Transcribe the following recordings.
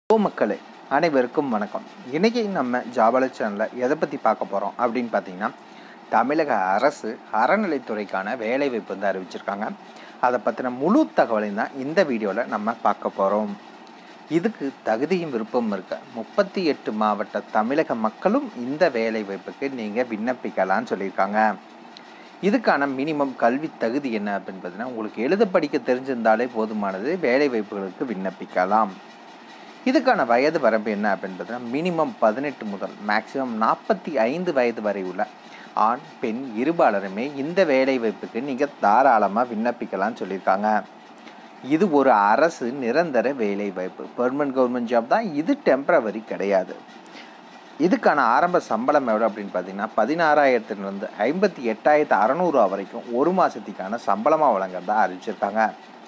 ஓ மக்களே அனைவருக்கும் வணக்கம் இன்றைக்கி நம்ம ஜாபல சேனலில் எதை பற்றி பார்க்க போகிறோம் அப்படின்னு பார்த்தீங்கன்னா தமிழக அரசு அறநிலைத்துறைக்கான வேலைவாய்ப்பு வந்து அறிவிச்சிருக்காங்க அதை பற்றின முழு தகவலையும் தான் இந்த வீடியோவில் நம்ம பார்க்க போகிறோம் இதுக்கு தகுதியும் விருப்பம் இருக்க முப்பத்தி எட்டு மாவட்ட தமிழக மக்களும் இந்த வேலைவாய்ப்புக்கு நீங்கள் விண்ணப்பிக்கலாம்னு சொல்லியிருக்காங்க இதுக்கான மினிமம் கல்வி தகுதி என்ன அப்படின்னு பார்த்தீங்கன்னா உங்களுக்கு எழுத படிக்க தெரிஞ்சிருந்தாலே போதுமானது வேலை வாய்ப்புகளுக்கு விண்ணப்பிக்கலாம் இதுக்கான வயது வரம்பு என்ன அப்படின்னு பார்த்தீங்கன்னா மினிமம் பதினெட்டு முதல் மேக்சிமம் நாற்பத்தி ஐந்து வயது வரை உள்ள ஆண் பெண் இருபாலருமே இந்த வேலை வாய்ப்புக்கு நீங்கள் தாராளமாக விண்ணப்பிக்கலாம்னு சொல்லியிருக்காங்க இது ஒரு அரசு நிரந்தர வேலை வாய்ப்பு பெர்மனன்ட் கவர்மெண்ட் ஜாப் தான் இது டெம்பரவரி கிடையாது இதுக்கான ஆரம்ப சம்பளம் எவ்வளோ அப்படின்னு பார்த்தீங்கன்னா பதினாறாயிரத்துலேருந்து ஐம்பத்தி எட்டாயிரத்து அறநூறுவா வரைக்கும் ஒரு மாதத்துக்கான சம்பளமாக வழங்குறதா அறிவிச்சிருக்காங்க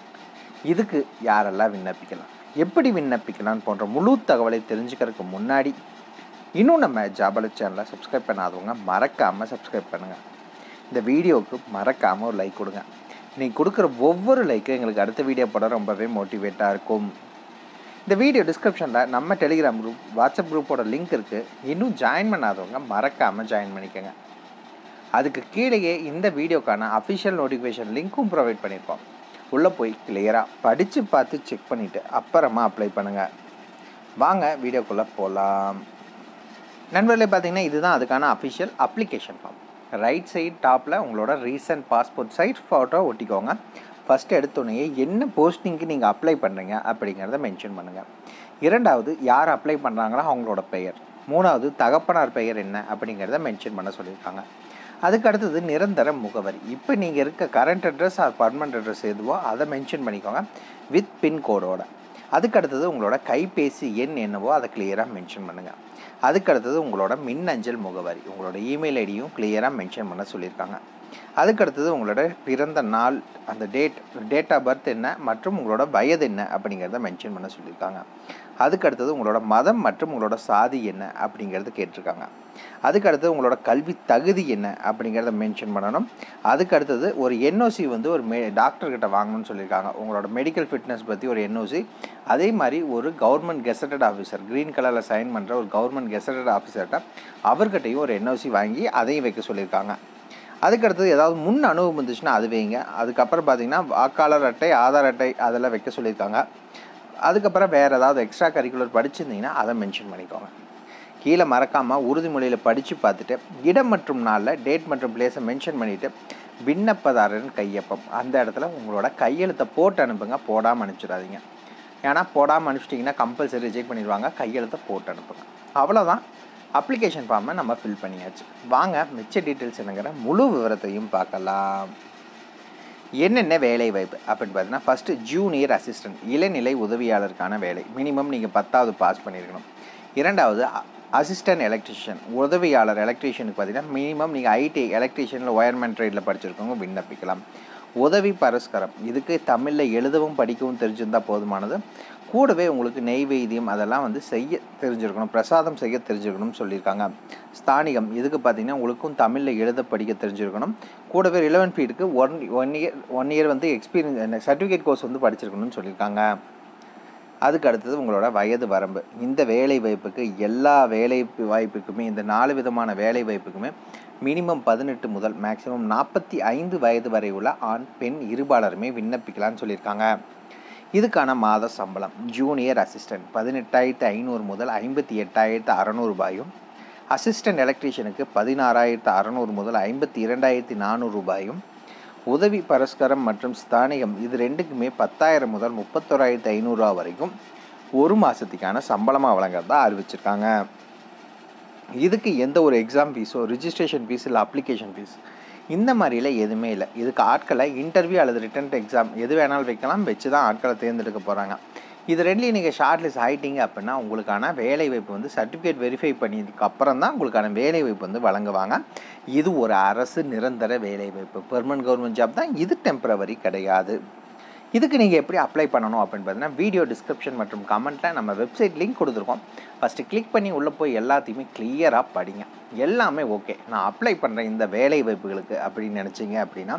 இதுக்கு யாரெல்லாம் விண்ணப்பிக்கலாம் எப்படி விண்ணப்பிக்கலாம் போன்ற முழு தகவலை தெரிஞ்சுக்கிறதுக்கு முன்னாடி இன்னும் நம்ம ஜாபல சேனலை சப்ஸ்கிரைப் பண்ணாதவங்க மறக்காமல் சப்ஸ்கிரைப் பண்ணுங்கள் இந்த வீடியோவுக்கு மறக்காமல் ஒரு லைக் கொடுங்க நீங்கள் கொடுக்குற ஒவ்வொரு லைக்கும் எங்களுக்கு அடுத்த வீடியோ போட ரொம்பவே மோட்டிவேட்டாக இருக்கும் இந்த வீடியோ டிஸ்கிரிப்ஷனில் நம்ம டெலிகிராம் குரூப் வாட்ஸ்அப் குரூப்போட லிங்க் இருக்குது இன்னும் ஜாயின் பண்ணாதவங்க மறக்காமல் ஜாயின் பண்ணிக்கோங்க அதுக்கு கீழேயே இந்த வீடியோக்கான அஃபிஷியல் நோட்டிஃபிகேஷன் லிங்க்கும் ப்ரொவைட் பண்ணியிருப்போம் உள்ளே போய் கிளியராக படித்து பார்த்து செக் பண்ணிவிட்டு அப்புறமா அப்ளை பண்ணுங்கள் வாங்க வீடியோக்குள்ளே போகலாம் நண்பர்களே பார்த்தீங்கன்னா இதுதான் அதுக்கான official application form right side டாப்பில் உங்களோட ரீசன்ட் பாஸ்போர்ட் சைட் ஃபோட்டோ ஒட்டிக்கோங்க ஃபஸ்ட்டு எடுத்தோடனே என்ன போஸ்டிங்க்கு நீங்கள் அப்ளை பண்ணுறீங்க அப்படிங்கிறத மென்ஷன் பண்ணுங்கள் இரண்டாவது யார் அப்ளை பண்ணுறாங்களோ அவங்களோட பெயர் மூணாவது தகப்பனார் பெயர் என்ன அப்படிங்கிறத மென்ஷன் பண்ண சொல்லியிருக்காங்க அதுக்கு அடுத்தது நிரந்தர முகவரி இப்போ நீங்கள் இருக்க current address or permanent address எதுவோ அதை மென்ஷன் பண்ணிக்கோங்க வித் பின்கோடோட அதுக்கு அடுத்தது உங்களோட கைபேசி எண் என்னவோ அதை கிளியராக மென்ஷன் பண்ணுங்கள் அதுக்கு அடுத்தது உங்களோட மின்னஞ்சல் முகவரி உங்களோட இமெயில் ஐடியும் கிளியராக மென்ஷன் பண்ண சொல்லியிருக்காங்க அதுக்கு அடுத்தது உங்களோட பிறந்த நாள் அந்த டேட் டேட் ஆஃப் பர்த் என்ன மற்றும் உங்களோட வயது என்ன அப்படிங்கிறத மென்ஷன் பண்ண சொல்லியிருக்காங்க அதுக்கு அடுத்தது உங்களோட மதம் மற்றும் உங்களோட சாதி என்ன அப்படிங்கிறது கேட்டிருக்காங்க அதுக்கு அடுத்தது உங்களோட கல்வி தகுதி என்ன அப்படிங்கிறத மென்ஷன் பண்ணணும் அதுக்கு அடுத்தது ஒரு என்ஓசி வந்து ஒரு மெ டாக்டர்கிட்ட வாங்கணும்னு சொல்லியிருக்காங்க உங்களோட மெடிக்கல் ஃபிட்னஸ் பற்றி ஒரு என்ஓசி அதே மாதிரி ஒரு கவர்மெண்ட் கெசட்டட் ஆஃபீஸர் க்ரீன் கலரில் சைன் பண்ணுற ஒரு கவர்மெண்ட் கெசட்டட் ஆஃபீஸர்கிட்ட அவர்கிட்டையும் ஒரு என்ஓசி வாங்கி அதையும் வைக்க சொல்லியிருக்காங்க அதுக்கடுத்தது ஏதாவது முன் அனுபவம் இருந்துச்சுன்னா அது வைங்க அதுக்கப்புறம் பார்த்தீங்கன்னா வாக்காளர் அட்டை ஆதார் அட்டை அதெல்லாம் வைக்க சொல்லியிருக்காங்க அதுக்கப்புறம் வேறு ஏதாவது எக்ஸ்ட்ரா கரிக்குலர் படிச்சிருந்தீங்கன்னா அதை மென்ஷன் பண்ணிக்கோங்க கீழே மறக்காமல் உறுதிமொழியில் படித்து பார்த்துட்டு இடம் மற்றும் நாளில் டேட் மற்றும் பிளேஸை மென்ஷன் பண்ணிவிட்டு விண்ணப்பதாரரின் கையொப்பம் அந்த இடத்துல உங்களோட கையெழுத்தை போட்டு அனுப்புங்க போடாமல் அனுப்பிச்சிடாதீங்க ஏன்னா போடாமல் அனுப்பிச்சிட்டிங்கன்னா கம்பல்சரி ரிஜெக்ட் பண்ணிடுவாங்க கையெழுத்தை போட்டு அனுப்புங்க அவ்வளோதான் அப்ளிகேஷன் ஃபார்மை நம்ம ஃபில் பண்ணியாச்சு வாங்க மிச்ச டீட்டெயில்ஸ் என்னங்கிற முழு விவரத்தையும் பார்க்கலாம் என்னென்ன வேலை வாய்ப்பு அப்படின்னு பார்த்தீங்கன்னா ஃபஸ்ட்டு ஜூனியர் அசிஸ்டன்ட் இளநிலை உதவியாளருக்கான வேலை மினிமம் நீங்கள் பத்தாவது பாஸ் பண்ணியிருக்கணும் இரண்டாவது அசிஸ்டன்ட் எலக்ட்ரிஷியன் உதவியாளர் எலக்ட்ரிஷியனுக்கு பார்த்தீங்கன்னா மினிமம் நீங்கள் ஐடி எலக்ட்ரிஷியனில் ஒயர்மேன் ட்ரேடில் படிச்சிருக்கவங்க விண்ணப்பிக்கலாம் உதவி பரஸ்கரம் இதுக்கு தமிழில் எழுதவும் படிக்கவும் தெரிஞ்சிருந்தால் போதுமானது கூடவே உங்களுக்கு நெய்வேத்தியம் அதெல்லாம் வந்து செய்ய தெரிஞ்சிருக்கணும் பிரசாதம் செய்ய தெரிஞ்சிருக்கணும்னு சொல்லியிருக்காங்க ஸ்தானிகம் இதுக்கு பார்த்தீங்கன்னா உங்களுக்கும் தமிழில் எழுத படிக்க தெரிஞ்சிருக்கணும் கூடவே ரிலவன் ஃபீல்டுக்கு one one year one year வந்து எக்ஸ்பீரியன்ஸ் சர்டிஃபிகேட் கோர்ஸ் வந்து படிச்சிருக்கணும்னு சொல்லியிருக்காங்க அதுக்கு அடுத்தது உங்களோட வயது வரம்பு இந்த வேலை வாய்ப்புக்கு எல்லா வேலை வாய்ப்புக்குமே இந்த நாலு விதமான வேலை வாய்ப்புக்குமே மினிமம் பதினெட்டு முதல் மேக்ஸிமம் நாற்பத்தி ஐந்து வயது வரை உள்ள ஆண் பெண் இருபாலருமே விண்ணப்பிக்கலாம்னு சொல்லியிருக்காங்க இதுக்கான மாத சம்பளம் ஜூனியர் அசிஸ்டன்ட் பதினெட்டாயிரத்து ஐநூறு முதல் ஐம்பத்தி எட்டாயிரத்து அறநூறு ரூபாயும் அசிஸ்டன்ட் எலக்ட்ரீஷியனுக்கு பதினாறாயிரத்து அறநூறு முதல் ஐம்பத்தி இரண்டாயிரத்தி நானூறு ரூபாயும் உதவி பரஸ்கரம் மற்றும் ஸ்தானிகம் இது ரெண்டுக்குமே பத்தாயிரம் முதல் முப்பத்தோராயிரத்து ஐநூறுரூவா வரைக்கும் ஒரு மாதத்துக்கான சம்பளமாக வழங்குறதா அறிவிச்சிருக்காங்க இதுக்கு எந்த ஒரு எக்ஸாம் ஃபீஸோ ரிஜிஸ்ட்ரேஷன் ஃபீஸ் இல்லை அப்ளிகேஷன் ஃபீஸ் இந்த மாதிரிலாம் எதுவுமே இல்லை இதுக்கு ஆட்களை இன்டர்வியூ அல்லது ரிட்டன் எக்ஸாம் எது வேணாலும் வைக்கலாம் வச்சு தான் ஆட்களை தேர்ந்தெடுக்க போகிறாங்க இது ரெண்டுலையும் நீங்கள் ஷார்ட் லிஸ்ட் ஆகிட்டீங்க அப்படின்னா உங்களுக்கான வேலை வாய்ப்பு வந்து சர்டிஃபிகேட் வெரிஃபை பண்ணியதுக்கு அப்புறம் தான் உங்களுக்கான வேலை வாய்ப்பு வந்து வழங்குவாங்க இது ஒரு அரசு நிரந்தர வேலை வாய்ப்பு பெர்மனன்ட் கவர்மெண்ட் ஜாப் தான் இது டெம்பரவரி கிடையாது இதுக்கு நீங்கள் எப்படி அப்ளை பண்ணணும் அப்படின்னு பார்த்தீங்கன்னா வீடியோ டிஸ்கிரிப்ஷன் மற்றும் கமெண்ட்டில் நம்ம வெப்சைட் லிங்க் கொடுத்துருக்கோம் ஃபஸ்ட்டு கிளிக் பண்ணி உள்ளே போய் எல்லாத்தையுமே கிளியராக படிங்க எல்லாமே ஓகே நான் அப்ளை பண்ணுறேன் இந்த வேலை வாய்ப்புகளுக்கு அப்படின்னு நினச்சிங்க அப்படின்னா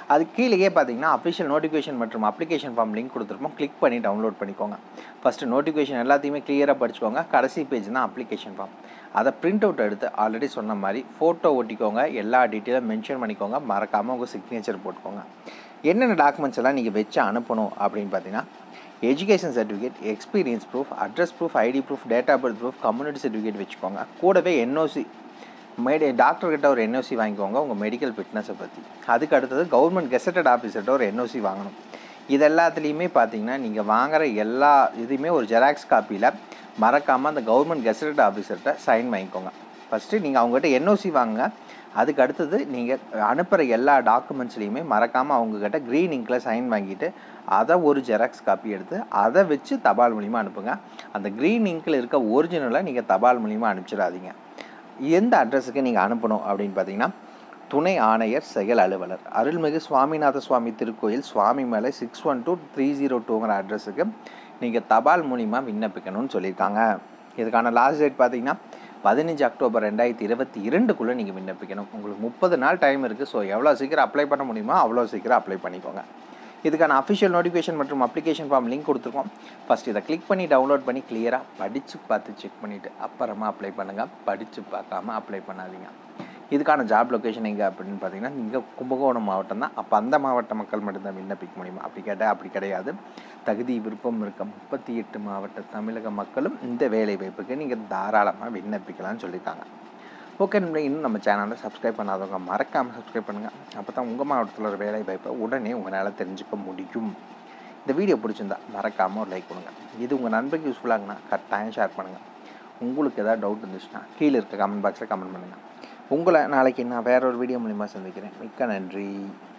அது கீழேயே பார்த்தீங்கன்னா அஃபிஷியல் நோட்டிஃபிகேஷன் மற்றும் அப்ளிகேஷன் ஃபார்ம் லிங்க் கொடுத்துருப்போம் கிளிக் பண்ணி டவுன்லோட் பண்ணிக்கோங்க ஃபஸ்ட்டு நோட்டிஃபிகேஷன் எல்லாத்தையுமே கிளியராக படிச்சுக்கோங்க கடைசி பேஜ் தான் அப்ளிகேஷன் ஃபார்ம் அதை பிரிண்ட் அவுட் எடுத்து ஆல்ரெடி சொன்ன மாதிரி ஃபோட்டோ ஒட்டிக்கோங்க எல்லா டீட்டெயிலும் மென்ஷன் பண்ணிக்கோங்க மறக்காமல் உங்கள் சிக்னேச்சர் போட்டுக்கோங்க என்னென்ன டாக்குமெண்ட்ஸ் எல்லாம் நீங்கள் வச்சு அனுப்பணும் அப்படின்னு பார்த்தீங்கன்னா education certificate experience proof address proof ID proof date of birth proof community certificate வச்சுக்கோங்க கூடவே என்ஓசி மெடி டாக்டர்கிட்ட ஒரு என்ஓசி வாங்கிக்கோங்க உங்கள் மெடிக்கல் ஃபிட்னஸை பற்றி அதுக்கு அடுத்தது கவர்மெண்ட் கெசட்டட் ஆஃபீஸர்கிட்ட ஒரு என்ஓசி வாங்கணும் இது எல்லாத்துலேயுமே பார்த்தீங்கன்னா நீங்கள் வாங்குற எல்லா இதுவுமே ஒரு ஜெராக்ஸ் காப்பியில் மறக்காமல் அந்த கவர்மெண்ட் கெசட்டட் ஆஃபீஸர்கிட்ட சைன் வாங்கிக்கோங்க ஃபஸ்ட்டு நீங்கள் அவங்ககிட்ட என்ஓசி வாங்குங்க அதுக்கு அடுத்தது நீங்கள் அனுப்புகிற எல்லா டாக்குமெண்ட்ஸ்லேயுமே மறக்காமல் அவங்கக்கிட்ட க்ரீன் இங்கில் சைன் வாங்கிட்டு அதை ஒரு ஜெராக்ஸ் காப்பி எடுத்து அதை வச்சு தபால் மூலிமா அனுப்புங்க அந்த க்ரீன் இங்கில் இருக்க ஒரிஜினலை நீங்கள் தபால் மூலிமா அனுப்பிச்சிடாதீங்க எந்த அட்ரஸுக்கு நீங்கள் அனுப்பணும் அப்படின்னு பார்த்தீங்கன்னா துணை ஆணையர் செயல் அலுவலர் அருள்மிகு சுவாமிநாத சுவாமி திருக்கோயில் சுவாமி மலை six one two three zero டூங்கிற அட்ரஸுக்கு நீங்கள் தபால் மூலிமா விண்ணப்பிக்கணும்னு சொல்லியிருக்காங்க இதுக்கான லாஸ்ட் டேட் பார்த்தீங்கன்னா பதினஞ்சு அக்டோபர் ரெண்டாயிரத்தி இருபத்தி இரண்டுக்குள்ளே நீங்கள் விண்ணப்பிக்கணும் உங்களுக்கு முப்பது நாள் டைம் இருக்குது ஸோ எவ்வளோ சீக்கிரம் அப்ளை பண்ண முடியுமோ அவ்வளோ சீக்கிரம் அப்ளை பண்ணிக்கோங்க இதுக்கான அஃபிஷியல் நோட்டிஃபிகேஷன் மற்றும் அப்ளிகேஷன் ஃபார்ம் லிங்க் கொடுத்துருக்கோம் ஃபஸ்ட் இதை கிளிக் பண்ணி டவுன்லோட் பண்ணி கிளியராக படித்து பார்த்து செக் பண்ணிவிட்டு அப்புறமா அப்ளை பண்ணுங்கள் படித்து பார்க்காம அப்ளை பண்ணாதீங்க இதுக்கான ஜாப் லொக்கேஷன் எங்கே அப்படின்னு பார்த்தீங்கன்னா நீங்கள் கும்பகோணம் மாவட்டம் தான் அப்போ அந்த மாவட்ட மக்கள் மட்டும்தான் விண்ணப்பிக்க முடியுமா அப்படி கேட்டால் அப்படி கிடையாது தகுதி விருப்பம் இருக்க முப்பத்தி எட்டு மாவட்ட தமிழக மக்களும் இந்த வேலை வாய்ப்புக்கு நீங்கள் தாராளமாக விண்ணப்பிக்கலாம்னு சொல்லியிருக்காங்க ஓகே நண்பர்களே, இன்னும் நம்ம சேனலை சப்ஸ்கிரைப் பண்ணாதவங்க மறக்காமல் சப்ஸ்கிரைப் பண்ணுங்கள் அப்போ தான் உங்கள் மாவட்டத்தில் ஒரு வேலை வாய்ப்பை உடனே உங்களால் தெரிஞ்சுக்க முடியும் இந்த வீடியோ பிடிச்சிருந்தா மறக்காமல் ஒரு லைக் கொடுங்க இது உங்கள் நண்பருக்கு யூஸ்ஃபுல்லாகுன்னா கட்டாயம் ஷேர் பண்ணுங்கள் உங்களுக்கு ஏதாவது டவுட் இருந்துச்சுன்னா கீழே இருக்க கமெண்ட் பாக்ஸில் கமெண்ட் பண்ணுங்கள் உங்களை நாளைக்கு நான் வேற ஒரு வீடியோ மூலிமா சந்திக்கிறேன் மிக்க நன்றி